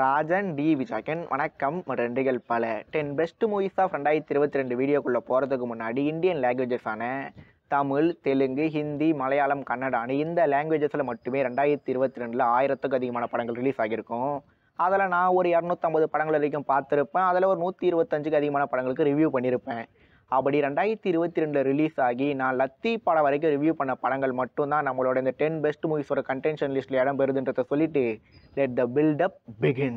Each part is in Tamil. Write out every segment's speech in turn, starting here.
ராஜன் டி விஜயன் வணக்கம் ரெண்டுகள் பல டென் பெஸ்ட் மூவிஸ் ஆஃப் ரெண்டாயிரத்தி இருபத்தி ரெண்டு வீடியோக்குள்ளே போகிறதுக்கு முன்னாடி இந்தியன் லாங்குவேஜஸான தமிழ் தெலுங்கு ஹிந்தி மலையாளம் கன்னடான்னு இந்த லாங்குவேஜஸில் மட்டுமே ரெண்டாயிரத்தி இருபத்தி ரெண்டில் ஆயிரத்துக்கு அதிகமான படங்கள் ரிலீஸ் ஆகியிருக்கும் அதில் நான் ஒரு இரநூத்தம்பது படங்கள் வரைக்கும் பார்த்துருப்பேன் அதில் ஒரு நூற்றி இருபத்தஞ்சுக்கு அதிகமான படங்களுக்கு ரிவ்யூ பண்ணியிருப்பேன் அப்படி ரெண்டாயிரத்தி இருபத்தி ரெண்டில் ரிலீஸ் ஆகி நான் லத்தி படம் வரைக்கும் ரிவ்யூ பண்ண படங்கள் மட்டும்தான் நம்மளோட இந்த டென் பெஸ்ட் மூவிஸோட கண்டென்ஷன் லிஸ்ட்டில் இடம் பெறுதுன்றதை சொல்லிட்டு let the buildup begin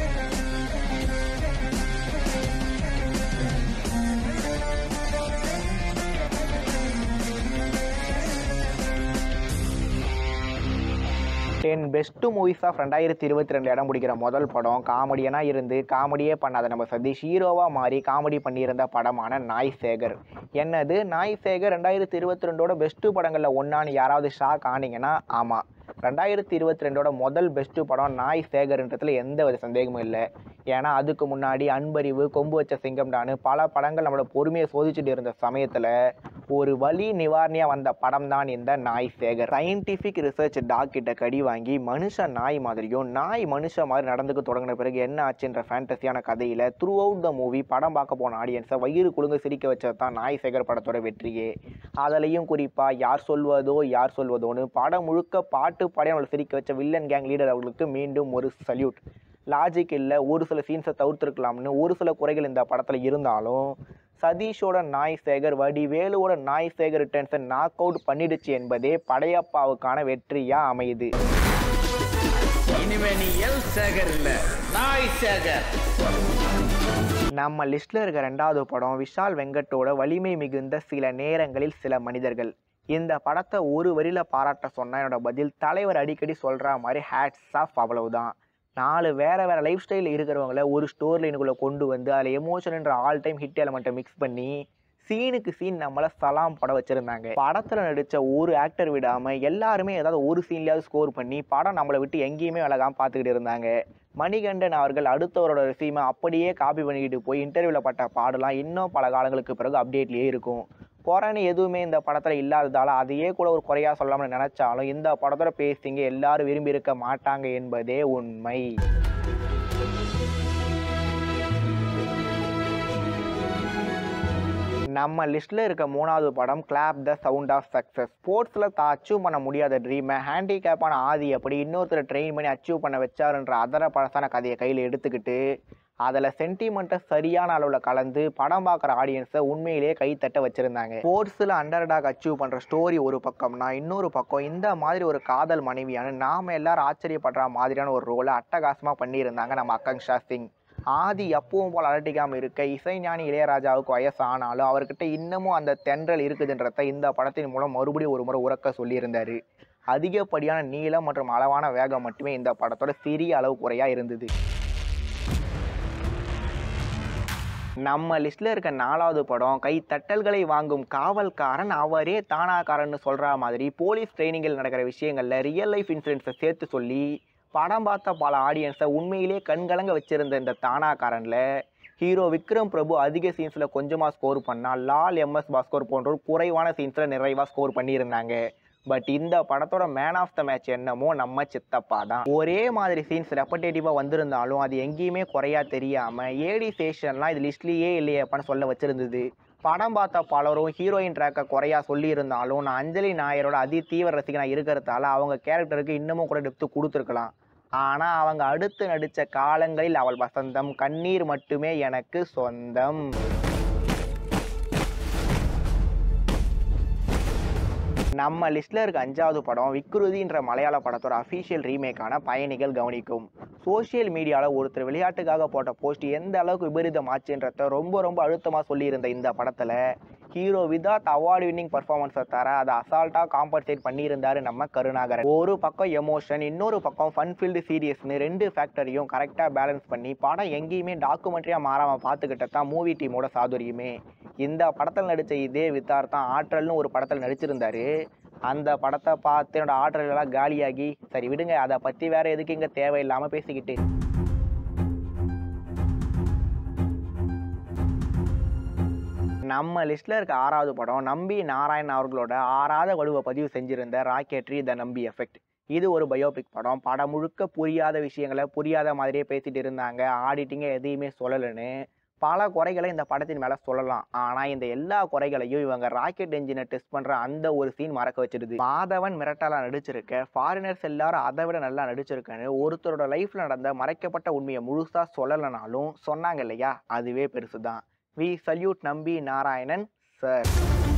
ten best movies of ரெண்டாயிரத்தி இருபத்தி ரெண்டு இடம் பிடிக்கிற முதல் படம் காமெடியனாக இருந்து காமெடியே பண்ணாத நம்ம சதீஷ் ஹீரோவாக மாறி காமெடி பண்ணியிருந்த படமான நாய் சேகர் என்னது நாய் சேகர் ரெண்டாயிரத்தி இருபத்தி ரெண்டோட பெஸ்ட்டு படங்களில் ஒன்றான்னு யாராவது ஷாக் ஆனீங்கன்னா ஆமாம் ரெண்டாயிரத்தி இருபத்தி ரெண்டோட முதல் பெஸ்ட்டு படம் நாய் சேகர்ன்றதுல எந்த வித சந்தேகமும் இல்லை ஏன்னா அதுக்கு முன்னாடி அன்பறிவு கொம்பு வச்ச சிங்கம்டான்னு பல படங்கள் நம்மளோட பொறுமையை சோதிச்சுட்டு இருந்த சமயத்தில் ஒரு வலி நிவாரணியாக வந்த படம் தான் இந்த நாய் சேகர் சயின்டிஃபிக் ரிசர்ச் டாக் கிட்ட கடி வாங்கி மனுஷன் நாய் மாதிரியும் நாய் மனுஷன் மாதிரி நடந்துக்க தொடங்கின பிறகு என்ன ஆச்சுன்ற ஃபேண்டசியான கதையில் த்ரூ அவுட் த மூவி படம் பார்க்க போன ஆடியன்ஸை வயிறு குலுங்க சிரிக்க வச்சது தான் நாய் சேகர் படத்தோட வெற்றியே அதுலேயும் குறிப்பாக யார் சொல்வதோ யார் சொல்வதோன்னு படம் முழுக்க பாட்டு பாடி அவங்களை சிரிக்க வச்ச வில்லன் கேங் லீடர் அவர்களுக்கு மீண்டும் ஒரு சல்யூட் லாஜிக் இல்லை ஒரு சில சீன்ஸை தவிர்த்துருக்கலாம்னு ஒரு சில குறைகள் இந்த படத்தில் இருந்தாலும் சதீஷோட நாய் சேகர் வடிவேலுவோட நாய் சேகர் டென்ஷன் நாக் அவுட் பண்ணிடுச்சு என்பதே படையப்பாவுக்கான வெற்றியா அமையுது இனிமே நீ எல் சேகர் இல்ல நாய் சேகர் நம்ம லிஸ்ட்ல இருக்க ரெண்டாவது படம் விஷால் வெங்கட்டோட வலிமை மிகுந்த சில நேரங்களில் சில மனிதர்கள் இந்த படத்தை ஒரு வரியில பாராட்ட சொன்னா என்னோட பதில் தலைவர் அடிக்கடி சொல்ற மாதிரி ஹேட்ஸ் ஆஃப் அவ்வளவுதான் நாலு வேற வேற லைஃப் ஸ்டைல் இருக்கிறவங்கள ஒரு ஸ்டோர் லைனுக்குள்ள கொண்டு வந்து அதில் எமோஷன்ன்ற ஆல் டைம் ஹிட் எலமெண்ட்டை மிக்ஸ் பண்ணி சீனுக்கு சீன் நம்மளை சலாம் படம் வச்சிருந்தாங்க படத்துல நடிச்ச ஒரு ஆக்டர் விடாம எல்லாருமே ஏதாவது ஒரு சீன்லயாவது ஸ்கோர் பண்ணி படம் நம்மளை விட்டு எங்கேயுமே விலகாம பார்த்துக்கிட்டு இருந்தாங்க மணிகண்டன் அவர்கள் அடுத்தவரோட ரெசீமை அப்படியே காப்பி பண்ணிக்கிட்டு போய் இன்டர்வியூவில் பட்ட பாடலாம் இன்னும் பல காலங்களுக்கு பிறகு அப்டேட்லேயே இருக்கும் குறைன்னு எதுவுமே இந்த படத்தில் இல்லாததால் அதையே கூட ஒரு குறையாக சொல்லாமல் நினச்சாலும் இந்த படத்தோட பேசிங்க எல்லாரும் விரும்பி இருக்க மாட்டாங்க என்பதே உண்மை நம்ம லிஸ்ட்டில் இருக்க மூணாவது படம் clap the sound of success ஸ்போர்ட்ஸில் தான் அச்சீவ் பண்ண முடியாத ட்ரீமை ஹேண்டிகேப்பான ஆதி அப்படி இன்னொருத்தர் ட்ரெயின் பண்ணி அச்சீவ் பண்ண வச்சாருன்ற அதர பழசான கதையை கையில் எடுத்துக்கிட்டு அதில் சென்டிமெண்ட்டை சரியான அளவில் கலந்து படம் பார்க்குற ஆடியன்ஸை உண்மையிலேயே கைத்தட்ட வச்சுருந்தாங்க ஸ்போர்ட்ஸில் அண்டர் டாக் அச்சீவ் பண்ணுற ஸ்டோரி ஒரு பக்கம்னா இன்னொரு பக்கம் இந்த மாதிரி ஒரு காதல் மனைவியான நாம் எல்லாரும் ஆச்சரியப்படுற மாதிரியான ஒரு ரோலை அட்டகாசமாக பண்ணியிருந்தாங்க நம்ம ஆகாங்ஷா சிங் ஆதி எப்பவும் போல் அலட்டிக்காமல் இருக்க இசைஞானி இளையராஜாவுக்கு வயசானாலும் அவர்கிட்ட இன்னமும் அந்த தென்றல் இருக்குதுன்றத இந்த படத்தின் மூலம் மறுபடியும் ஒரு முறை உறக்க சொல்லியிருந்தார் அதிகப்படியான நீளம் மற்றும் அளவான வேகம் மட்டுமே இந்த படத்தோட சிறிய அளவு குறையாக இருந்தது நம்ம லிஸ்ட்ல இருக்க நாலாவது படம் கை தட்டல்களை வாங்கும் காவல்காரன் அவரே தானாக்காரன்னு சொல்ற மாதிரி போலீஸ் ட்ரைனிங்கில் நடக்கிற விஷயங்கள்ல ரியல் லைஃப் இன்சிடென்ட்ஸை சேர்த்து சொல்லி படம் பார்த்த பல ஆடியன்ஸை உண்மையிலே கண்கலங்க வச்சிருந்த இந்த தானாக்காரன்ல ஹீரோ விக்ரம் பிரபு அதிக சீன்ஸில் கொஞ்சமாக ஸ்கோர் பண்ணால் லால் எம்எஸ் பாஸ்கர் போன்றோர் குறைவான சீன்ஸில் நிறைவாக ஸ்கோர் பண்ணியிருந்தாங்க பட் இந்த படத்தோட மேன் ஆஃப் த மேட்ச் என்னமோ நம்ம சித்தப்பா தான் ஒரே மாதிரி சீன்ஸ் ரெப்படேட்டிவாக வந்திருந்தாலும் அது எங்கேயுமே குறையா தெரியாமல் ஏடி ஸ்டேஷன்லாம் இது லிஸ்ட்லேயே இல்லையப்பான்னு சொல்ல வச்சிருந்தது படம் பார்த்த பலரும் ஹீரோயின் ட்ராக்கை குறையா சொல்லியிருந்தாலும் நான் அஞ்சலி நாயரோட அதி தீவிர ரசிகனாக இருக்கிறதால அவங்க கேரக்டருக்கு இன்னமும் கூட டெப்த்து கொடுத்துருக்கலாம் ஆனால் அவங்க அடுத்து நடித்த காலங்களில் அவள் வசந்தம் கண்ணீர் மட்டுமே எனக்கு சொந்தம் நம்ம லிஸ்ட்ல இருக்க அஞ்சாவது படம் விக்ருதின்ற மலையாள படத்தோட அஃபீஷியல் ரீமேக்கான பயணிகள் கவனிக்கும் சோஷியல் மீடியாவில் ஒருத்தர் விளையாட்டுக்காக போட்ட போஸ்ட் எந்த அளவுக்கு விபரீதம் ஆச்சுன்றத ரொம்ப ரொம்ப அழுத்தமாக சொல்லியிருந்த இந்த படத்தில் ஹீரோ விதாத் அவார்டு வின்னிங் பர்ஃபார்மன்ஸை தர அதை அசால்ட்டாக காம்பன்சேட் பண்ணியிருந்தாரு நம்ம கருணாகரன் ஒரு பக்கம் எமோஷன் இன்னொரு பக்கம் ஃபன் ஃபீல்டு சீரியஸ்னு ரெண்டு ஃபேக்டரையும் கரெக்டாக பேலன்ஸ் பண்ணி படம் எங்கேயுமே டாக்குமெண்ட்ரியாக மாறாமல் பார்த்துக்கிட்ட தான் மூவி டீமோட சாதுரியமே இந்த படத்தில் நடித்த இதே வித்தார் தான் ஆற்றல்னு ஒரு படத்தில் நடிச்சிருந்தாரு அந்த படத்தை பார்த்து என்னோட ஆற்றல் எல்லாம் காலியாகி சரி விடுங்க அதை பற்றி வேற எதுக்கு இங்கே தேவையில்லாமல் பேசிக்கிட்டு நம்ம லிஸ்ட்டில் இருக்க ஆறாவது படம் நம்பி நாராயண் அவர்களோட ஆறாத வலுவை பதிவு செஞ்சிருந்த ராக்கெட்ரி த நம்பி எஃபெக்ட் இது ஒரு பயோபிக் படம் படம் முழுக்க புரியாத விஷயங்களை புரியாத மாதிரியே பேசிட்டு இருந்தாங்க ஆடிட்டிங்க எதையுமே சொல்லலைன்னு பல குறைகளை இந்த படத்தின் மேலே சொல்லலாம் ஆனால் இந்த எல்லா குறைகளையும் இவங்க ராக்கெட் என்ஜினை டெஸ்ட் பண்ணுற அந்த ஒரு சீன் மறக்க வச்சிருது மாதவன் மிரட்டலா நடிச்சிருக்க ஃபாரினர்ஸ் எல்லாரும் அதை விட நல்லா நடிச்சிருக்கேன்னு ஒருத்தரோட லைஃப்ல நடந்த மறைக்கப்பட்ட உண்மையை முழுசா சொல்லலைனாலும் சொன்னாங்க இல்லையா அதுவே பெருசு தான் வி சல்யூட் நம்பி நாராயணன் சார்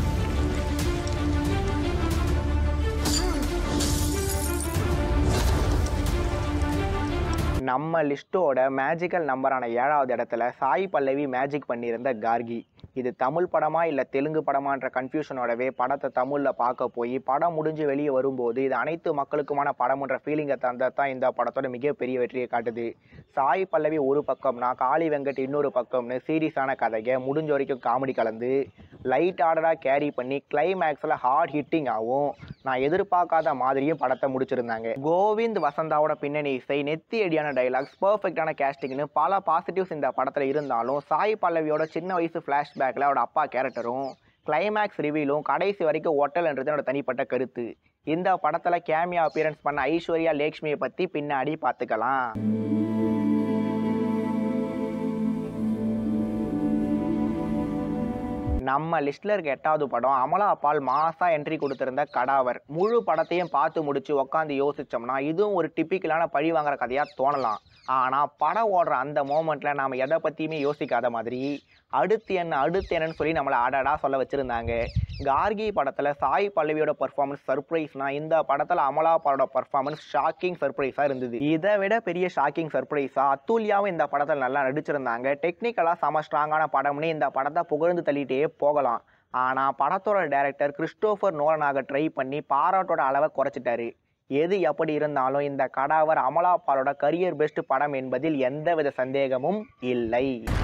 நம்ம லிஸ்ட்டோட மேஜிக்கல் நம்பரான ஏழாவது இடத்துல சாய் பல்லவி மேஜிக் பண்ணியிருந்த கார்கி இது தமிழ் படமா இல்லை தெலுங்கு படமான்ற கன்ஃபியூஷனோடவே படத்தை தமிழில் பார்க்க போய் படம் முடிஞ்சு வெளியே வரும்போது இது அனைத்து மக்களுக்குமான படம்ன்ற ஃபீலிங்கை தந்தது தான் இந்த படத்தோட மிகப்பெரிய வெற்றியை காட்டுது சாய் பல்லவி ஒரு பக்கம்னா காளி வெங்கட் இன்னொரு பக்கம்னு சீரியஸான கதையை முடிஞ்ச வரைக்கும் காமெடி கலந்து லைட் ஆர்டராக கேரி பண்ணி கிளைமேக்ஸில் ஹார்ட் ஹிட்டிங் ஆகும் நான் எதிர்பார்க்காத மாதிரியும் படத்தை முடிச்சிருந்தாங்க கோவிந்த் வசந்தாவோட பின்னணி இசை நெத்தி அடியான டைலாக்ஸ் பர்ஃபெக்டான கேஸ்டிங்னு பல பாசிட்டிவ்ஸ் இந்த படத்தில் இருந்தாலும் சாய் பல்லவியோட சின்ன வயசு ஃப்ளாஷ்பேக்கில் அவரோட அப்பா கேரக்டரும் கிளைமேக்ஸ் ரிவீலும் கடைசி வரைக்கும் ஒட்டல்ன்றது என்னோட தனிப்பட்ட கருத்து இந்த படத்தில் கேமியா அப்பியரன்ஸ் பண்ண ஐஸ்வர்யா லேக்ஷ்மியை பற்றி பின்னாடி பார்த்துக்கலாம் நம்ம லிஸ்ட்ல இருக்க எட்டாவது படம் அமலா பால் மாசா என்ட்ரி கொடுத்திருந்த கடாவர் முழு படத்தையும் பார்த்து முடிச்சு உட்காந்து யோசிச்சோம்னா இதுவும் ஒரு டிப்பிக்கலான பழி வாங்குற கதையா தோணலாம் ஆனா படம் ஓடுற அந்த மோமெண்ட்ல நாம எதை பத்தியுமே யோசிக்காத மாதிரி அடுத்து என்ன அடுத்து என்னன்னு சொல்லி நம்மளை அடடா சொல்ல வச்சிருந்தாங்க கார்கி படத்துல சாய் பல்லவியோட பர்ஃபார்மன்ஸ் சர்ப்ரைஸ்னா இந்த படத்துல அமலா பாலோட பர்ஃபார்மன்ஸ் ஷாக்கிங் சர்ப்ரைஸா இருந்தது இதை விட பெரிய ஷாக்கிங் சர்ப்ரைஸா அத்துல்யாவும் இந்த படத்துல நல்லா நடிச்சிருந்தாங்க டெக்னிக்கலா செம ஸ்ட்ராங்கான படம்னு இந்த படத்தை புகழ்ந்து தள்ளிட்டே போகலாம் ஆனா படத்தோட டைரக்டர் கிறிஸ்டோபர் நோலனாக ட்ரை பண்ணி பாராட்டோட அளவை குறைச்சிட்டாரு எது எப்படி இருந்தாலும் இந்த கடாவர் அமலா பாலோட கரியர் பெஸ்ட் படம் என்பதில் எந்தவித சந்தேகமும் இல்லை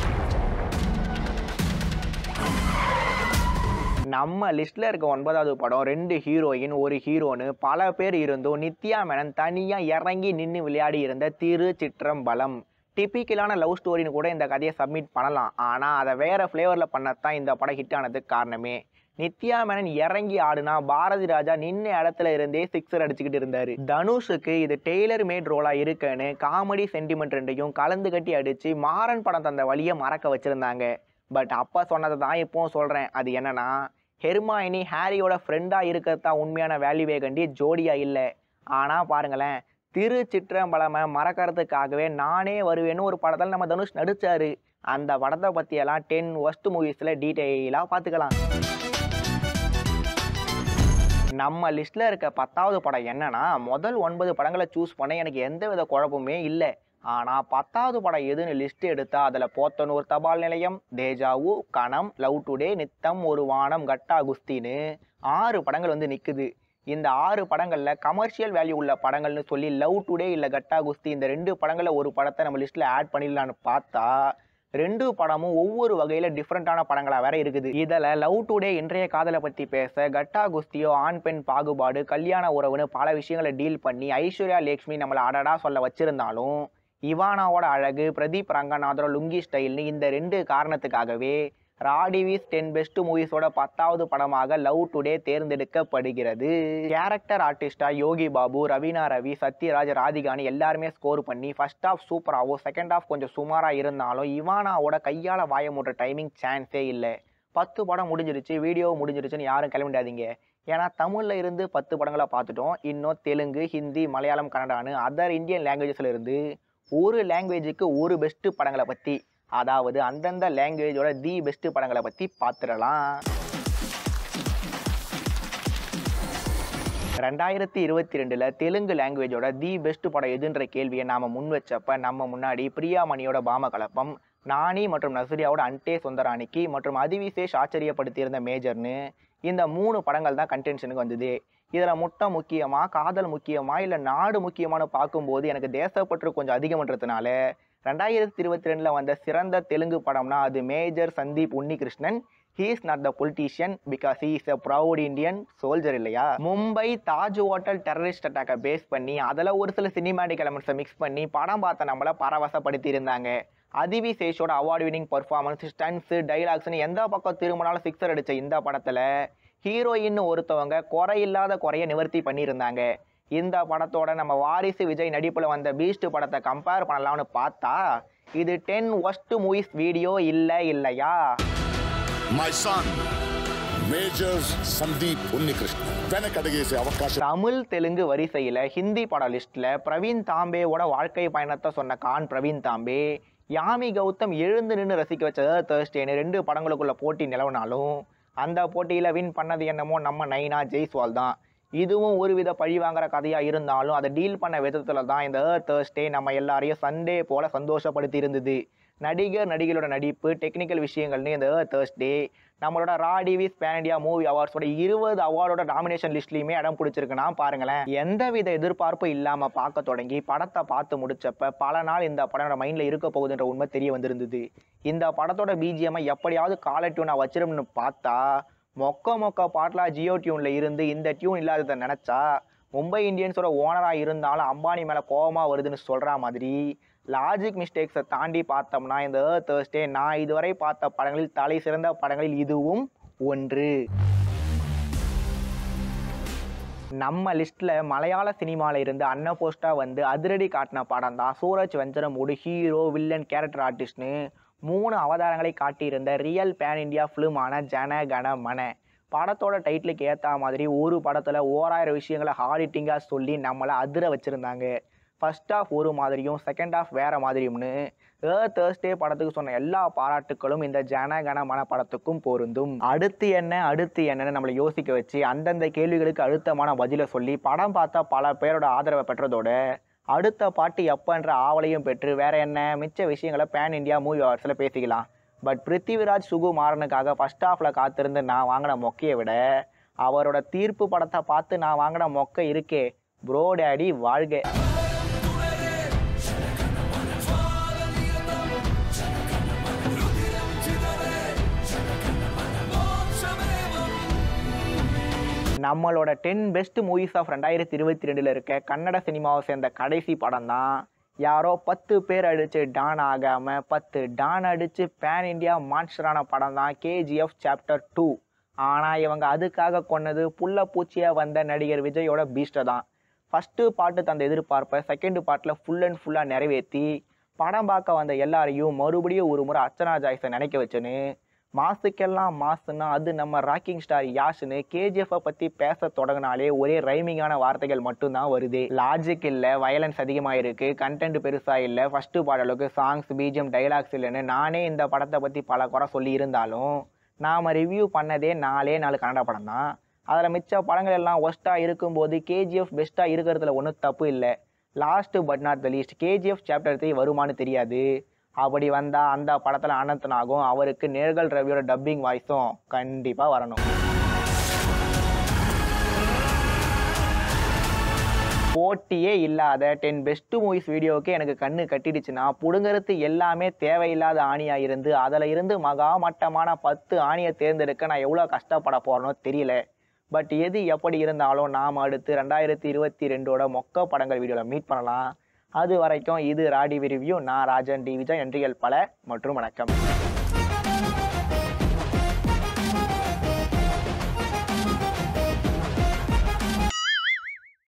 நம்ம லிஸ்ட்ல இருக்க ஒன்பதாவது படம் ரெண்டு ஹீரோயின் ஒரு ஹீரோன்னு பல பேர் இருந்தும் நித்யா மேனன் தனியா இறங்கி நின்று விளையாடி இருந்த திரு சிற்றம்பலம் டிப்பிக்கலான லவ் ஸ்டோரின்னு கூட இந்த கதையை சப்மிட் பண்ணலாம் ஆனா அதை வேற ஃப்ளேவர்ல பண்ணத்தான் இந்த படம் ஹிட் ஆனதுக்கு காரணமே நித்யா மேனன் இறங்கி ஆடுனா பாரதி ராஜா நின்ன இடத்துல இருந்தே சிக்ஸர் அடிச்சுக்கிட்டு இருந்தாரு தனுஷுக்கு இது டெய்லர் மேட் ரோலா இருக்குன்னு காமெடி சென்டிமெண்ட் ரெண்டையும் கலந்து கட்டி அடிச்சு மாறன் படம் தந்த வழியை மறக்க வச்சிருந்தாங்க பட் அப்பா சொன்னதை தான் இப்போவும் சொல்றேன் அது என்னன்னா ஹெர்மாயினி ஹாரியோட ஃப்ரெண்டாக இருக்கிறது தான் உண்மையான வேல்யூவே கண்டி ஜோடியா இல்லை ஆனால் பாருங்களேன் திரு சிற்றம்பலமை மறக்கிறதுக்காகவே நானே வருவேன்னு ஒரு படத்தில் நம்ம தனுஷ் நடிச்சாரு அந்த படத்தை பற்றியெல்லாம் டென் ஒஸ்ட் மூவிஸில் டீட்டெயிலாக பார்த்துக்கலாம் நம்ம லிஸ்ட்டில் இருக்க பத்தாவது படம் என்னன்னா முதல் ஒன்பது படங்களை சூஸ் பண்ண எனக்கு எந்த வித குழப்பமே இல்லை ஆனால் பத்தாவது படம் எதுன்னு லிஸ்ட் எடுத்தா அதில் போத்தனூர் தபால் நிலையம் தேஜாவு கணம் லவ் டுடே நித்தம் ஒரு வானம் கட்டா குஸ்தின்னு ஆறு படங்கள் வந்து நிற்குது இந்த ஆறு படங்களில் கமர்ஷியல் வேல்யூ உள்ள படங்கள்னு சொல்லி லவ் டுடே இல்லை கட்டா குஸ்தி இந்த ரெண்டு படங்களில் ஒரு படத்தை நம்ம லிஸ்ட்டில் ஆட் பண்ணிடலான்னு பார்த்தா ரெண்டு படமும் ஒவ்வொரு வகையில டிஃப்ரெண்டான படங்களா வேற இருக்குது இதுல லவ் டுடே இன்றைய காதலை பத்தி பேச கட்டா குஸ்தியோ ஆண் பெண் பாகுபாடு கல்யாண உறவுன்னு பல விஷயங்களை டீல் பண்ணி ஐஸ்வர்யா லட்சுமி நம்மளை அடடா சொல்ல வச்சிருந்தாலும் இவானாவோட அழகு பிரதீப் ரங்கநாதரோட லுங்கி ஸ்டைல்னு இந்த ரெண்டு காரணத்துக்காகவே ராடிவிஸ் டென் பெஸ்ட் மூவிஸோட பத்தாவது படமாக லவ் டுடே தேர்ந்தெடுக்கப்படுகிறது கேரக்டர் ஆர்டிஸ்டா யோகி பாபு ரவீனா ரவி சத்யராஜ் ராதிகான்னு எல்லாருமே ஸ்கோர் பண்ணி ஃபர்ஸ்ட் ஹாஃப் சூப்பராகவும் செகண்ட் ஹாஃப் கொஞ்சம் சுமாராக இருந்தாலும் இவானாவோட கையால் வாய மூடுற டைமிங் சான்ஸே இல்லை பத்து படம் முடிஞ்சிருச்சு வீடியோ முடிஞ்சிருச்சுன்னு யாரும் கிளம்பிடாதீங்க ஏன்னா தமிழில் இருந்து பத்து படங்களை பார்த்துட்டோம் இன்னும் தெலுங்கு ஹிந்தி மலையாளம் கன்னடான்னு அதர் இந்தியன் லாங்குவேஜஸில் இருந்து ஒரு லாங்குவேஜுக்கு ஒரு பெஸ்ட் படங்களை பற்றி அதாவது அந்தந்த லாங்குவேஜோட தி பெஸ்ட் படங்களை பற்றி பார்த்துடலாம் ரெண்டாயிரத்தி இருபத்தி ரெண்டில் தெலுங்கு லாங்குவேஜோட தி பெஸ்ட் படம் எதுன்ற கேள்வியை நாம் முன் வச்சப்ப நம்ம முன்னாடி பிரியாமணியோட பாம கலப்பம் நானி மற்றும் நசுரியாவோட அன்டே சுந்தராணிக்கு மற்றும் அதிவிசேஷ் ஆச்சரியப்படுத்தியிருந்த மேஜர்னு இந்த மூணு படங்கள் தான் கண்டென்ஷனுக்கு வந்தது இதில் முட்டை முக்கியமா காதல் முக்கியமா இல்லை நாடு முக்கியமானு பார்க்கும்போது எனக்கு தேசப்பற்று கொஞ்சம் அதிகம்ன்றதுனால ரெண்டாயிரத்தி இருபத்தி ரெண்டில் வந்த சிறந்த தெலுங்கு படம்னா அது major Sandeep Unnikrishnan he is not the politician because he is a proud Indian soldier இல்லையா மும்பை தாஜ் ஹோட்டல் டெரரிஸ்ட் அட்டாக்கை பேஸ் பண்ணி அதில் ஒரு சில சினிமாட்டிக் எலமெண்ட்ஸை மிக்ஸ் பண்ணி படம் பார்த்த நம்மளை பரவசப்படுத்தி இருந்தாங்க அதிவி சேஷோட அவார்டு வினிங் பர்ஃபார்மன்ஸ் ஸ்டன்ஸு டைலாக்ஸ்னு எந்த பக்கம் திரும்பினாலும் சிக்ஸர் அடித்த இந்த படத்தில் ஹீரோயின்னு ஒருத்தவங்க குறையில்லாத குறைய நிவர்த்தி பண்ணியிருந்தாங்க இந்த படத்தோட நம்ம வாரிசு விஜய் நடிப்பில் வந்த பீஸ்ட் படத்தை கம்பேர் பண்ணலாம்னு பார்த்தா இது டென் ஒஸ்ட் மூவிஸ் வீடியோ இல்லை இல்லையா My son, Major Sandeep Unnikrishna. వెనకడిగేసే అవకాశం தமிழ் தெலுங்கு வரிசையில் ஹிந்தி பட லிஸ்ட்டில் பிரவீன் தாம்பேவோட வாழ்க்கை பயணத்தை சொன்ன கான் பிரவீன் தாம்பே யாமி கௌதம் எழுந்து நின்று ரசிக்க வச்ச தேர்ஸ்டேன்னு ரெண்டு படங்களுக்குள்ள போட்டி நிலவினாலும் அந்த போட்டியில் வின் பண்ணது என்னமோ நம்ம நைனா ஜெய்ஸ்வால் தான் இதுவும் ஒருவித பழி வாங்குற கதையாக இருந்தாலும் அதை டீல் பண்ண விதத்தில் தான் இந்த தேர்ஸ்டே நம்ம எல்லாரையும் சண்டே போல சந்தோஷப்படுத்தி இருந்தது நடிகர் நடிகளோட நடிப்பு டெக்னிக்கல் விஷயங்கள்னு இந்த தேர்ஸ்டே நம்மளோட ரா டிவிஸ் பேன் இண்டியா மூவி அவார்ட்ஸோட இருபது அவார்டோட நாமினேஷன் லிஸ்ட்லையுமே இடம் பிடிச்சிருக்குன்னா பாருங்களேன் எந்தவித எதிர்பார்ப்பும் இல்லாமல் பார்க்க தொடங்கி படத்தை பார்த்து முடிச்சப்ப பல நாள் இந்த படம் மைண்டில் இருக்க போகுதுன்ற உண்மை தெரிய வந்திருந்தது இந்த படத்தோட பிஜிஎம்ஐ எப்படியாவது காலர் டியூனை வச்சிரும்னு பார்த்தா மொக்க மொக்க பாட்டெலாம் ஜியோ டியூனில் இருந்து இந்த டியூன் இல்லாததை நினச்சா மும்பை இந்தியன்ஸோட ஓனராக இருந்தாலும் அம்பானி மேலே கோபமாக வருதுன்னு சொல்கிற மாதிரி லாஜிக் மிஸ்டேக்ஸை தாண்டி பார்த்தோம்னா இந்த தேர்ஸ்டே நான் இதுவரை பார்த்த படங்களில் தலை சிறந்த படங்களில் இதுவும் ஒன்று நம்ம லிஸ்ட்டில் மலையாள சினிமாவில் இருந்து அன்னபோஸ்டாக வந்து அதிரடி காட்டின படம் தான் Suraj Venjaramoodu hero villain character ஆர்டிஸ்ட்னு மூணு அவதாரங்களை காட்டியிருந்த ரியல் பேன் இண்டியா ஃபிலிமான ஜன கண மன படத்தோட டைட்டிலுக்கு ஏற்ற மாதிரி ஒரு படத்தில் ஓராயிரம் விஷயங்களை ஹார்டிட்டிங்காக சொல்லி நம்மளை அதிர வச்சுருந்தாங்க ஃபர்ஸ்ட் ஆஃப் ஒரு மாதிரியும் செகண்ட் ஆஃப் வேற மாதிரியும்னு ஏ தேர்ஸ்டே படத்துக்கு சொன்ன எல்லா பாராட்டுக்களும் இந்த ஜன கண மன படத்துக்கும் பொருந்தும் அடுத்து என்ன அடுத்து என்னன்னு நம்மளை யோசிக்க வச்சு அந்தந்த கேள்விகளுக்கு அழுத்தமான பதிலை சொல்லி படம் பார்த்த பல பேரோட ஆதரவை பெற்றதோட அடுத்த பாட்டு எப்பன்ற ஆவலையும் பெற்று வேற என்ன மிச்ச விஷயங்களை பேன் இந்தியா மூவி அவார்ட்ஸில் பேசிக்கலாம் பட் பிருத்திவிராஜ் சுகுமாரனுக்காக ஃபர்ஸ்ட் ஹாஃபில் காத்திருந்து நான் வாங்கின மொக்கையை விட அவரோட தீர்ப்பு படத்தை பார்த்து நான் வாங்கின மொக்கை இருக்கே ப்ரோ டேடி வாழ்க நம்மளோட டென் பெஸ்ட் மூவிஸ் ஆஃப் ரெண்டாயிரத்தி இருபத்தி ரெண்டில் இருக்க கன்னட சினிமாவை சேர்ந்த கடைசி படம் தான் யாரோ பத்து பேர் அடித்து டான் ஆகாமல் பத்து டான் அடித்து பேன் இண்டியா மான்ஸ்டரான படம் தான் கேஜிஎஃப் சாப்டர் டூ ஆனால் இவங்க அதுக்காக கொன்னது புள்ள பூச்சியாக வந்த நடிகர் விஜயோட பீஸ்ட்டை தான் ஃபஸ்ட்டு பாட்டு தந்த எதிர்பார்ப்பை செகண்ட் பார்ட்டில் ஃபுல் அண்ட் ஃபுல்லாக நிறைவேற்றி படம் பார்க்க வந்த எல்லாரையும் மறுபடியும் ஒரு முறை அர்ச்சனா ஜாய்ஸை நினைக்க வச்சுன்னு மாசுக்கெல்லாம் மாசுன்னா அது நம்ம ராக்கிங் ஸ்டார் யாஷ்னு கேஜிஎஃப்பை பற்றி பேச தொடங்கினாலே ஒரே ரைமிங்கான வார்த்தைகள் மட்டும்தான் வருது லாஜிக் இல்லை வயலன்ஸ் அதிகமாக இருக்குது கண்டென்ட் பெருசாக இல்லை ஃபஸ்ட்டு பாடலுக்கு சாங்ஸ் பிஜிஎம் டைலாக்ஸ் இல்லைன்னு நானே இந்த படத்தை பற்றி பல குறை சொல்லி இருந்தாலும் நாம் ரிவ்யூ பண்ணதே நாலே நாலு கன்னட படம் தான் அதில் மிச்ச படங்கள் எல்லாம் ஒஸ்ட்டாக இருக்கும்போது கேஜிஎஃப் பெஸ்ட்டாக இருக்கிறதுல ஒன்றும் தப்பு இல்லை last but not the least KGF chapter three வருமானு தெரியாது அப்படி வந்தால் அந்த படத்தில் அனந்தனாகும் அவருக்கு நேர்கள் ரவியோட டப்பிங் வாய்ஸும் கண்டிப்பாக வரணும் போட்டியே இல்லாத டென் பெஸ்ட் மூவிஸ் வீடியோவுக்கு எனக்கு கண்ணு கட்டிடுச்சுன்னா புடுங்கிறது எல்லாமே தேவையில்லாத ஆணியாக இருந்து அதில் இருந்து மகா மட்டமான பத்து ஆணியை தேர்ந்தெடுக்க நான் எவ்வளோ கஷ்டப்பட போகிறேனோ தெரியல பட் எது எப்படி இருந்தாலும் நாம் அடுத்து ரெண்டாயிரத்தி இருபத்தி ரெண்டோட மொக்க படங்கள் வீடியோவில் மீட் பண்ணலாம் அது வரைக்கும் இது ராடி ரிவ்யூ நான் ராஜன் டி விஜய் நன்றிகள் பல மற்றும் வணக்கம்